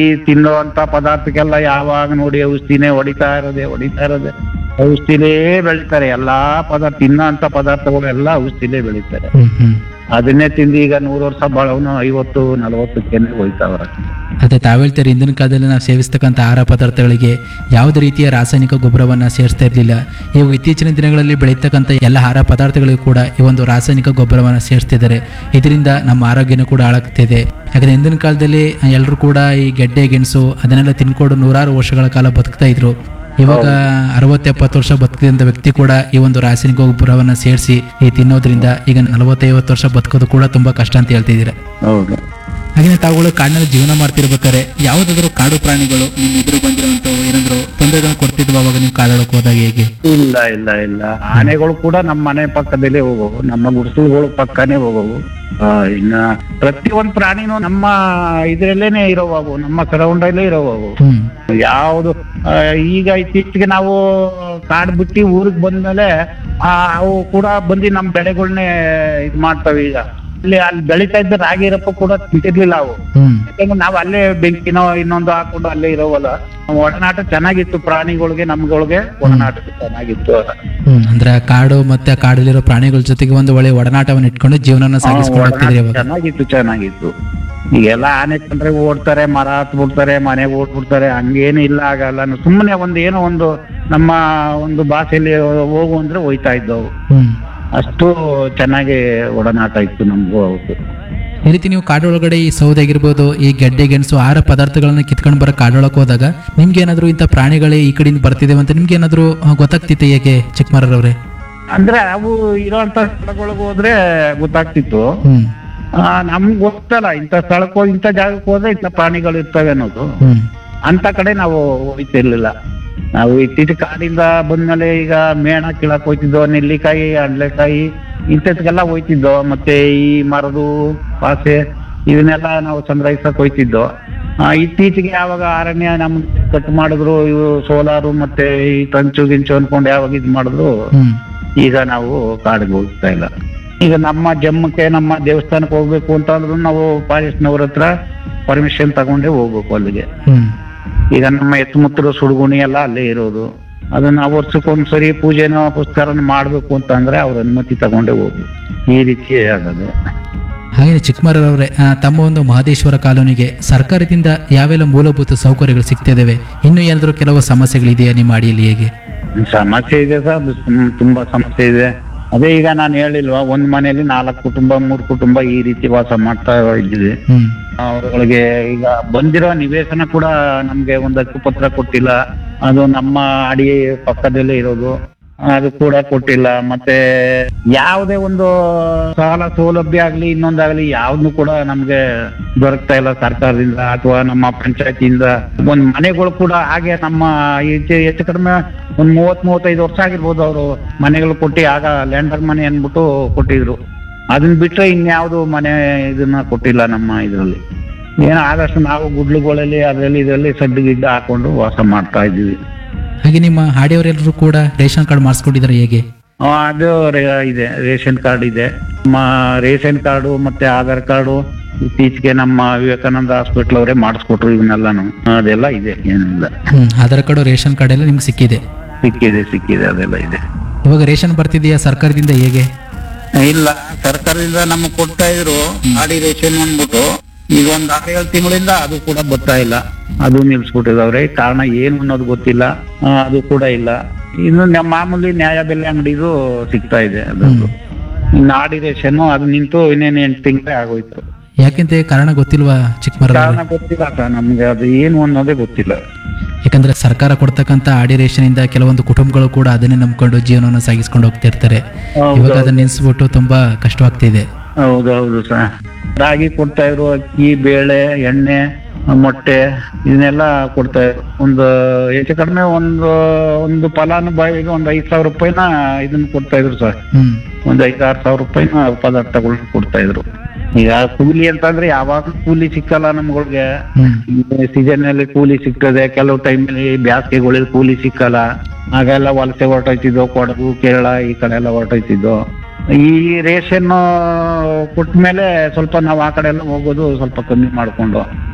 ಈ ತಿನ್ನುವಂತ ಪದಾರ್ಥಕ್ಕೆಲ್ಲ ಯಾವಾಗ ನೋಡಿ ಔಷಧಿನೇ ಹೊಡಿತಾ ಇರೋದೆ ಹೊಡಿತಾ ಇರೋದೆ ಔಷಧಿಲೇ ಬೆಳಿತಾರೆ ಎಲ್ಲಾ ಪದಾರ್ಥ ತಿನ್ನೋಂತ ಪದಾರ್ಥಗಳು ಎಲ್ಲ ಔಷಧಿಲೇ ಬೆಳಿತಾರೆ ಹ್ಮ್ ಹ್ಮ್ ಅದನ್ನೇ ತಿಂದು ಈಗ ನೂರು ವರ್ಷ ಬಾಳವನು ಐವತ್ತು ನಲವತ್ತಕ್ಕೇನೆ ಹೋಯ್ತಾವ್ರ ಅದೇ ತಾವು ಹೇಳ್ತಾರೆ ಹಿಂದಿನ ಕಾಲದಲ್ಲಿ ನಾವು ಸೇವಿಸ್ತಕ್ಕಂಥ ಆಹಾರ ಪದಾರ್ಥಗಳಿಗೆ ಯಾವುದೇ ರೀತಿಯ ರಾಸಾಯನಿಕ ಗೊಬ್ಬರವನ್ನ ಸೇರಿಸ್ತಾ ಇರಲಿಲ್ಲ ಇವು ಇತ್ತೀಚಿನ ದಿನಗಳಲ್ಲಿ ಬೆಳೀತಕ್ಕಂಥ ಎಲ್ಲ ಆಹಾರ ಪದಾರ್ಥಗಳಿಗೂ ಕೂಡ ಈ ಒಂದು ರಾಸಾಯನಿಕ ಗೊಬ್ಬರವನ್ನ ಸೇರಿಸ್ತಿದ್ದಾರೆ ಇದರಿಂದ ನಮ್ಮ ಆರೋಗ್ಯನೂ ಕೂಡ ಹಾಳಾಗ್ತಿದೆ ಯಾಕಂದ್ರೆ ಹಿಂದಿನ ಕಾಲದಲ್ಲಿ ಎಲ್ಲರೂ ಕೂಡ ಈ ಗೆಡ್ಡೆ ಗೆಣಸು ಅದನ್ನೆಲ್ಲ ತಿನ್ಕೊಂಡು ನೂರಾರು ವರ್ಷಗಳ ಕಾಲ ಬದುಕ್ತಾ ಇದ್ರು ಇವಾಗ ಅರವತ್ತು ಎಪ್ಪತ್ತು ವರ್ಷ ಬದುಕಿದಂತ ವ್ಯಕ್ತಿ ಕೂಡ ಈ ಒಂದು ರಾಸಾಯನಿಕ ಗೊಬ್ಬರವನ್ನ ಸೇರಿಸಿ ಈ ತಿನ್ನೋದ್ರಿಂದ ಈಗ ನಲವತ್ತೈವತ್ತು ವರ್ಷ ಬದುಕೋದು ಕೂಡ ತುಂಬಾ ಕಷ್ಟ ಅಂತ ಹೇಳ್ತಿದ್ದೀರಾ ಹೌದು ಹಾಗೆ ತಾವುಗಳು ಕಾಡಿನಲ್ಲಿ ಜೀವನ ಮಾಡ್ತಿರ್ಬೇಕಾದ್ರೆ ಯಾವುದಾದ್ರು ಕಾಡು ಪ್ರಾಣಿಗಳು ನಿಮ್ಮ ಎದುರು ಬಂದಿರುವಂತವು ಏನಾದ್ರು ತೊಂದರೆಗಳನ್ನು ಕೊಡ್ತಿದ್ವು ಅವಾಗ ನೀವು ಕಾಡೊಳಗೆ ಹೋದಾಗ ಹೇಗೆ ಇಲ್ಲ ಇಲ್ಲ ಇಲ್ಲ ಆನೆಗಳು ಕೂಡ ನಮ್ಮ ಮನೆ ಪಕ್ಕದಲ್ಲೇ ಹೋಗೋವು ನಮ್ಮ ಗುಡಿಸಲುಗಳು ಪಕ್ಕನೇ ಹೋಗೋವು ಆ, ಇನ್ನ ಪ್ರತಿಯೊಂದ್ ಪ್ರಾಣಿನೂ ನಮ್ಮ ಇದ್ರಲ್ಲೇನೆ ಇರೋವು ನಮ್ಮ ಸರೌಂಡಲ್ಲೇ ಇರೋವು ಹ್ಮ್ ಯಾವುದು ಆ, ಈಗ ಇತ್ತೀಚೆಗೆ ನಾವು ಕಾಡ್ ಬಿಟ್ಟು ಊರಿಗೆ ಬಂದ್ಮೇಲೆ ಆ, ಅವು ಕೂಡ ಬಂದು ನಮ್ಮ ಬೆಳೆಗಳನ್ನೇ ಇದ್ ಮಾಡ್ತವೆ ಈಗ ಇಲ್ಲಿ ಅಲ್ಲಿ ಬೆಳಿತಾ ಇದ್ದ ರಾಗಿ ಇರಪ್ಪ ಕೂಡ ತಿಂತಿರ್ಲಿಲ್ಲ ಅವು ಹ್ಮ್ ಯಾಕಂದ್ರೆ ನಾವು ಅಲ್ಲೇ ಬೆಂಕಿನೋ ಇನ್ನೊಂದು ಹಾಕೊಂಡು ಅಲ್ಲೇ ಇರೋವಲ್ಲ ಒಡನಾಟ ಚೆನ್ನಾಗಿತ್ತು ಪ್ರಾಣಿಗಳಿಗೆ ನಮ್ಗಳಿಗೆ ಒಡನಾಟ ಚೆನ್ನಾಗಿತ್ತು ಹ್ಮ್ ಅಂದ್ರೆ ಆ ಕಾಡು ಮತ್ತೆ ಆ ಕಾಡಲ್ಲಿರೋ ಪ್ರಾಣಿಗಳ ಜೊತೆಗೆ ಒಂದು ಒಳ್ಳೆ ಒಡನಾಟವನ್ನು ಇಟ್ಕೊಂಡು ಜೀವನನ ಸಾಗಿಸ್ಕೊಂಡು ಹೋಗ್ತಿದ್ರಿ ಒಡನಾಟ ಅವಾಗ ಚೆನ್ನಾಗಿತ್ತು ಚೆನ್ನಾಗಿತ್ತು ಈಗೆಲ್ಲ ಆನೆ ಕಂಡ್ರೆ ಓಡ್ತಾರೆ ಮರ ಹತ್ಬಿಡ್ತಾರೆ ಮನೆಗೆ ಓಡ್ಬಿಡ್ತಾರೆ ಹಂಗೇನು ಇಲ್ಲ ಆಗಲ್ಲ ಸುಮ್ಮನೆ ಒಂದು ಏನೋ ಒಂದು ನಮ್ಮ ಒಂದು ಭಾಷೆಯಲ್ಲಿ ಹೋಗು ಅಂದ್ರೆ ಹೋಯ್ತಾ ಇದ್ದವು ಹ್ಮ್ ಅಷ್ಟು ಚೆನ್ನಾಗಿ ಒಡನಾಟ ಇತ್ತು ನಮಗೂ ಅವತ್ತು ಈ ರೀತಿ ನೀವು ಕಾಡೊಳಗಡೆ ಈ ಸೌದೆ ಆಗಿರ್ಬೋದು ಈ ಗೆಡ್ಡೆ ಗೆಣಸು ಆಹಾರ ಪದಾರ್ಥಗಳನ್ನ ಕಿತ್ಕೊಂಡು ಬರೋ ಕಾಡೊಳಗೆ ಹೋದಾಗ ನಿಮ್ಗೆ ಏನಾದ್ರು ಇಂಥ ಪ್ರಾಣಿಗಳೇ ಈ ಕಡೆಯಿಂದ ಬರ್ತಿದ್ದೇವೆ ಅಂತ ನಿಮ್ಗೆ ಏನಾದ್ರು ಗೊತ್ತಾಗ್ತಿತ್ತೆ ಹೇಗೆ ಚಿಕ್ಕಮರವ್ರೆ ಅಂದ್ರೆ ಅವು ಇರೋಂತ ಸ್ಥಳಗಳಿಗೆ ಹೋದ್ರೆ ಗೊತ್ತಾಗ್ತಿತ್ತು ಹ್ಮ್ ಆ, ನಮ್ಗ್ ಗೊತ್ತಲ್ಲ ಇಂಥ ಸ್ಥಳಕ್ಕೆ ಹೋಗಿ ಇಂಥ ಜಾಗಕ್ಕೆ ಹೋದ್ರೆ ಇಂಥ ಪ್ರಾಣಿಗಳು ಇರ್ತವೆ ಅನ್ನೋದು ಹ್ಮ್ ಅಂತ ಕಡೆ ನಾವು ಹೋಯ್ತಿರ್ಲಿಲ್ಲ ನಾವು ಇತ್ತೀಚೆ ಕಾಡಿಂದ ಬಂದ್ಮೇಲೆ ಈಗ ಮೇಣ ಕೀಳಕ್ ಹೋಯ್ತಿದ್ದೋ ನೆಲ್ಲಿಕಾಯಿ ಅಡ್ಲೆಕಾಯಿ ಇಂಥದ್ಕೆಲ್ಲ ಹೋಯ್ತಿದ್ದೋ ಮತ್ತೆ ಈ ಮರದು ಪಾಸೆ ಇವನ್ನೆಲ್ಲ ನಾವು ಸಂಗ್ರಹಿಸಕ್ ಹೋಯ್ತಿದ್ದೋ ಆ, ಇತ್ತೀಚೆಗೆ ಯಾವಾಗ ಅರಣ್ಯ ನಮ್ ಕಟ್ ಮಾಡಿದ್ರು ಇವು ಸೋಲಾರು ಮತ್ತೆ ಈ ತಂಚು ಗಿಂಚು ಅನ್ಕೊಂಡು ಯಾವಾಗ ಇದ್ ಮಾಡಿದ್ರು ಹ್ಮ್ ಈಗ ನಾವು ಕಾಡಿಗೆ ಹೋಗ್ತಾ ಇಲ್ಲ ಈಗ ನಮ್ಮ ಜಮ್ಮಕ್ಕೆ ನಮ್ಮ ದೇವಸ್ಥಾನಕ್ಕೆ ಹೋಗ್ಬೇಕು ಅಂತ ಅಂದ್ರೂ ನಾವು ಫಾರೆಸ್ಟ್ನವ್ರ ಹತ್ರ ಪರ್ಮಿಷನ್ ತಗೊಂಡೇ ಹೋಗ್ಬೇಕು ಅಲ್ಲಿಗೆ ಹ್ಮ್ ಈಗ ನಮ್ಮ ಎತ್ತುಮುತ್ತರು ಸುಡುಗುಣಿ ಎಲ್ಲ ಅಲ್ಲೇ ಇರೋದು ಅದನ್ನ ವರ್ಷಕ್ಕೊಂದ್ಸರಿ ಪೂಜೆನ ಪುಸ್ಕರನ ಮಾಡ್ಬೇಕು ಅಂತ ಅಂದ್ರೆ ಅವ್ರ ಅನುಮತಿ ತಗೊಂಡೇ ಹೋಗ್ಬೇಕು ಈ ರೀತಿ ಆಗೋದು ಹಾಗೆ ಚಿಕ್ಕಮರವ್ರೆ ಆ, ತಮ್ಮ ಒಂದು ಮಹದೇಶ್ವರ ಕಾಲೋನಿಗೆ ಸರ್ಕಾರದಿಂದ ಯಾವೆಲ್ಲ ಮೂಲಭೂತ ಸೌಕರ್ಯಗಳು ಸಿಗ್ತಿದ್ದಾವೆ ಇನ್ನು ಏನಾದರೂ ಕೆಲವು ಸಮಸ್ಯೆಗಳಿದೆಯಾ ನಿಮ್ಮ ಅಡಿಯಲ್ಲಿ ಹೇಗೆ ಸಮಸ್ಯೆ ಇದೆ ಸರ್ ತುಂಬಾ ಸಮಸ್ಯೆ ಇದೆ ಅದೇ ಈಗ ನಾನು ಹೇಳಿಲ್ವಾ ಒಂದ್ ಮನೆಯಲ್ಲಿ ನಾಲ್ಕು ಕುಟುಂಬ ಮೂರು ಕುಟುಂಬ ಈ ರೀತಿ ವಾಸ ಮಾಡ್ತಾ ಇದ್ದೀವಿ ಹ್ಮ್ ಅವರುಗಳಿಗೆ ಈಗ ಬಂದಿರೋ ನಿವೇಶನ ಕೂಡ ನಮ್ಗೆ ಒಂದು ಹಕ್ಕುಪತ್ರ ಕೊಟ್ಟಿಲ್ಲ ಅದು ನಮ್ಮ ಅಡಿ ಪಕ್ಕದಲ್ಲೇ ಇರೋದು ಅದು ಕೂಡ ಕೊಟ್ಟಿಲ್ಲ ಮತ್ತೆ ಯಾವುದೇ ಒಂದು ಸಾಲ ಸೌಲಭ್ಯ ಆಗ್ಲಿ ಇನ್ನೊಂದಾಗ್ಲಿ ಯಾವ್ದು ಕೂಡ ನಮ್ಗೆ ದೊರಕ್ತಾ ಇಲ್ಲ ಸರ್ಕಾರದಿಂದ ಅಥವಾ ನಮ್ಮ ಪಂಚಾಯತಿಯಿಂದ ಒಂದ್ ಮನೆಗಳು ಕೂಡ ಹಾಗೆ ನಮ್ಮ ಹೆಚ್ಚು ಹೆಚ್ಚು ಕಡಿಮೆ ಒಂದ್ ಮೂವತ್ ಮೂವತ್ತೈದು ವರ್ಷ ಆಗಿರ್ಬೋದು ಅವರು ಮನೆಗಳು ಕೊಟ್ಟು ಆಗ ಲ್ಯಾಂಡರ್ ಮನೆ ಅಂದ್ಬಿಟ್ಟು ಕೊಟ್ಟಿದ್ರು ಅದನ್ನ ಬಿಟ್ರೆ ಇನ್ಯಾವುದು ಮನೆ ಇದನ್ನ ಕೊಟ್ಟಿಲ್ಲ ನಮ್ಮ ಇದರಲ್ಲಿ ಏನೋ ಆದಷ್ಟು ನಾವು ಗುಡ್ಲುಗಳಲ್ಲಿ ಅದರಲ್ಲಿ ಇದರಲ್ಲಿ ಸಡ್ಡು ಗಿಡ್ಡು ಹಾಕೊಂಡು ವಾಸ ಮಾಡ್ತಾ ಇದ್ದೀವಿ ಹಾಗೆ ನಿಮ್ಮ ಹಾಡಿಯವರೆಲ್ಲರೂ ಕೂಡ ರೇಷನ್ ಕಾರ್ಡ್ ಮಾಡಿಸ್ಕೊಂಡಿದ್ದಾರೆ ಹೇಗೆ ಆ, ಅದು ರೇ- ಇದೆ ರೇಷನ್ ಕಾರ್ಡ್ ಇದೆ ನಮ್ಮ ರೇಷನ್ ಕಾರ್ಡು ಮತ್ತೆ ಆಧಾರ್ ಕಾರ್ಡು ಇತ್ತೀಚೆಗೆ ನಮ್ಮ ವಿವೇಕಾನಂದ ಹಾಸ್ಪಿಟಲ್ ಅವರೇ ಮಾಡಿಸ್ಕೊಟ್ರು ಇವನ್ನೆಲ್ಲಾನು ಅದೆಲ್ಲ ಇದೆ ಏನಿಲ್ಲ ಹ್ಮ್ ಆಧಾರ್ ಕಾರ್ಡು ರೇಷನ್ ಕಾರ್ಡ್ ಎಲ್ಲ ನಿಮ್ಗೆ ಸಿಕ್ಕಿದೆ ಸಿಕ್ಕಿದೆ ಸಿಕ್ಕಿದೆ ಅದೆಲ್ಲ ಇದೆ ಇವಾಗ ರೇಷನ್ ಬರ್ತಿದೆಯಾ ಸರ್ಕಾರದಿಂದ ಹೇಗೆ ಇಲ್ಲ ಸರ್ಕಾರದಿಂದ ನಮಗೆ ಕೊಡ್ತಾ ಇದ್ರು ಆಡಿ ರೇಷನ್ ಅಂದ್ಬಿಟ್ಟು ಈಗ ಒಂದ್ ಆರು ಏಳು ತಿಂಗಳಿಂದ ಅದು ಕೂಡ ಬರ್ತಾ ಇಲ್ಲ ಅದು ನಿಲ್ಸ್ಬಿಟ್ಟಿದವ್ರೆ ಕಾರಣ ಏನು ಅನ್ನೋದು ಗೊತ್ತಿಲ್ಲ ಆ, ಅದು ಕೂಡ ಇಲ್ಲ ಇನ್ನು ನಮ್ಮ ಮಾಮೂಲಿ ನ್ಯಾಯ ಬೆಲೆ ಅಂಗಡಿದು ಸಿಗ್ತಾ ಇದೆ ಅದೊಂದು ಇನ್ನು ಆಡಿ ರೇಷನ್ ಅದು ನಿಂತು ಇನ್ನೇನು ಎಂಟು ತಿಂಗಳೇ ಆಗೋಯ್ತು ಯಾಕೆಂತ ಕಾರಣ ಗೊತ್ತಿಲ್ವಾ ಚಿಕ್ಕಮರ ಕಾರಣ ಗೊತ್ತಿಲ್ಲ ಸರ್ ನಮ್ಗೆ ಅದು ಏನು ಅನ್ನೋದೇ ಗೊತ್ತಿಲ್ಲ ಯಾಕಂದ್ರೆ ಸರ್ಕಾರ ಕೊಡ್ತಕ್ಕಂಥ ಆಡಿ ರೇಷನ್ ಇಂದ ಕೆಲವೊಂದು ಕುಟುಂಬಗಳು ಕೂಡ ಅದನ್ನೇ ನಂಬ್ಕೊಂಡು ಜೀವನವನ್ನು ಸಾಗಿಸ್ಕೊಂಡು ಹೋಗ್ತಿರ್ತಾರೆ ಇವಾಗ ಅದನ್ನ ನಿಲ್ಸ್ಬಿಟ್ಟು ತುಂಬಾ ಕಷ್ಟವಾಗ್ತಿದೆ ಹೌದೌದು ಸರ್ ರಾಗಿ ಕೊಡ್ತಾ ಇದ್ರು ಅಕ್ಕಿ ಬೇಳೆ ಎಣ್ಣೆ ಮೊಟ್ಟೆ ಇದನ್ನೆಲ್ಲ ಕೊಡ್ತಾ ಇದ್ರು ಒಂದು ಹೆಚ್ಚು ಕಡಿಮೆ ಒಂದು ಒಂದು ಫಲಾನುಭವಿಗೆ ಒಂದು ಐದ್ ಸಾವಿರ ರೂಪಾಯಿನ ಇದನ್ನ ಕೊಡ್ತಾ ಇದ್ರು ಸರ್ ಹ್ಮ್ ಒಂದು ಐದಾರು ಸಾವಿರ ರೂಪಾಯಿನ ಪದಾರ್ಥಗಳನ್ನ ಕೊಡ್ತಾ ಇದ್ರು ಈಗ ಕೂಲಿ ಅಂತಂದ್ರೆ ಯಾವಾಗ್ಲೂ ಕೂಲಿ ಸಿಕ್ಕಲ್ಲ ನಮ್ಗಳಿಗೆ ಹ್ಮ್ ಸೀಸನ್ ಅಲ್ಲಿ ಕೂಲಿ ಸಿಗ್ತದೆ ಕೆಲವು ಟೈಮಲ್ಲಿ ಬ್ಯಾಸಿಗೆಗಳಲ್ಲಿ ಕೂಲಿ ಸಿಕ್ಕಲ್ಲ ಆಗೆಲ್ಲ ವಲಸೆ ಹೊರಟೋಯ್ತಿದ್ದೋ ಕೊಡಗು ಕೇರಳ ಈ ಕಡೆ ಎಲ್ಲ ಹೊರಟೋಯ್ತಿದ್ದೋ ಈ ರೇಷನ್ ಕೊಟ್ಟ ಮೇಲೆ ಸ್ವಲ್ಪ ನಾವು ಆ ಕಡೆ ಎಲ್ಲ ಹೋಗೋದು ಸ್ವಲ್ಪ ಕಮ್ಮಿ ಮಾಡ್ಕೊಂಡು